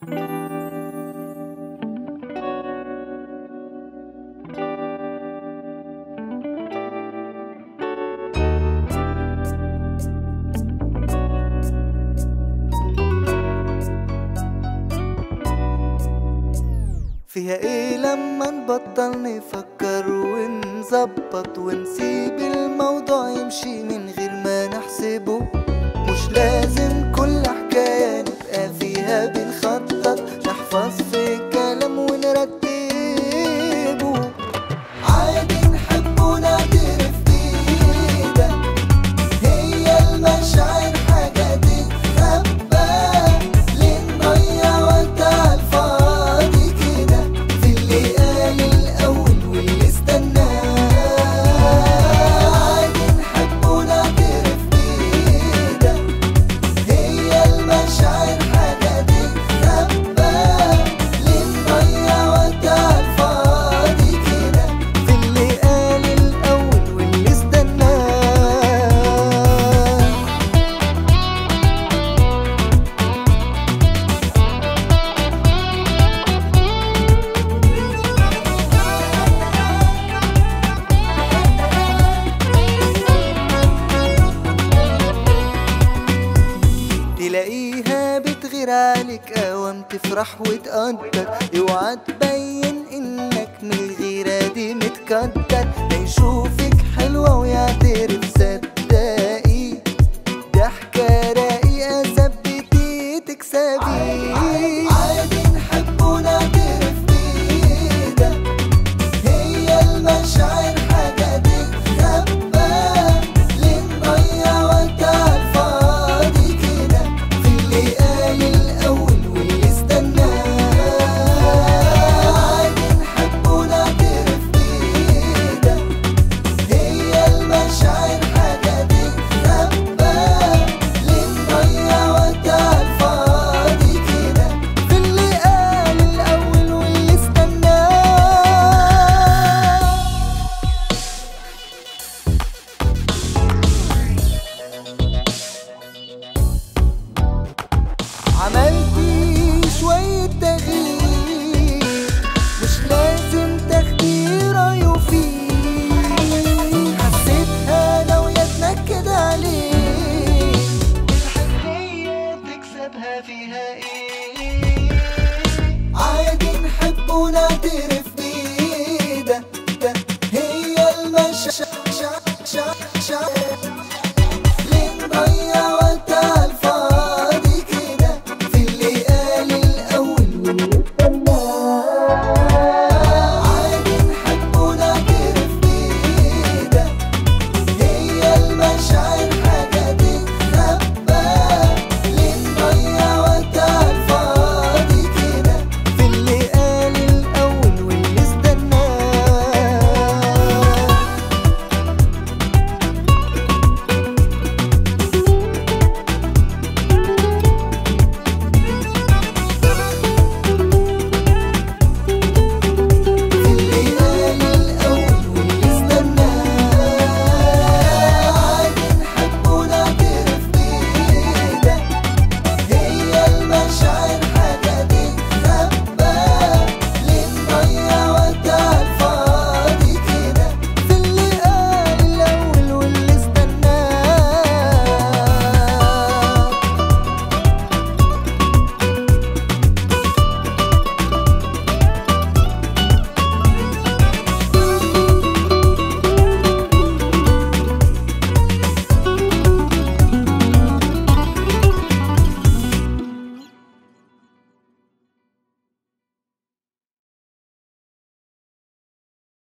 فيها ايه لما نبطل نفكر ونظبط ونسيب الموضوع يمشي من غير ما نحسبه مش لازم كل حكاية نبقى فيها بنخطط نحفظ في الكلام ونرتبه عادي نحب ونعترف بيه هي المشاعر حاجة تتخبى ليه نضيع وقت على الفاضي كده في اللي قال الأول واللي استناه عادي نحب ونعترف بيه هي المشاعر حاجة تتخبى ليه نضيع وقت على الفاضي كده في اللي قال الأول واللي استناه تلاقيها بتغير عليك اوام تفرح وتقدر اوعى تبين انك من الغيرة دي متكدر ده يشوفك حلوة ويعترف صدقي ضحكة رقيقة ثبتي تكسبي عادي نحب ونعترف بيه هي المشاعر حاجة تتخبى ليه نضيع وقت على الفاضي كده في اللي قال الأول واللي استناه عادي نحب ونعترف بيه هي المشاعر حاجة تتخبى ليه نضيع وقت على الفاضي كده في اللي قال الأول واللي استناه عملتي شوية تغيير مش لازم تاخدي رأيه فيه حسيتها ناوية تنكد عليه الحنية تكسبها فيها ايه عادي نحب ونعترف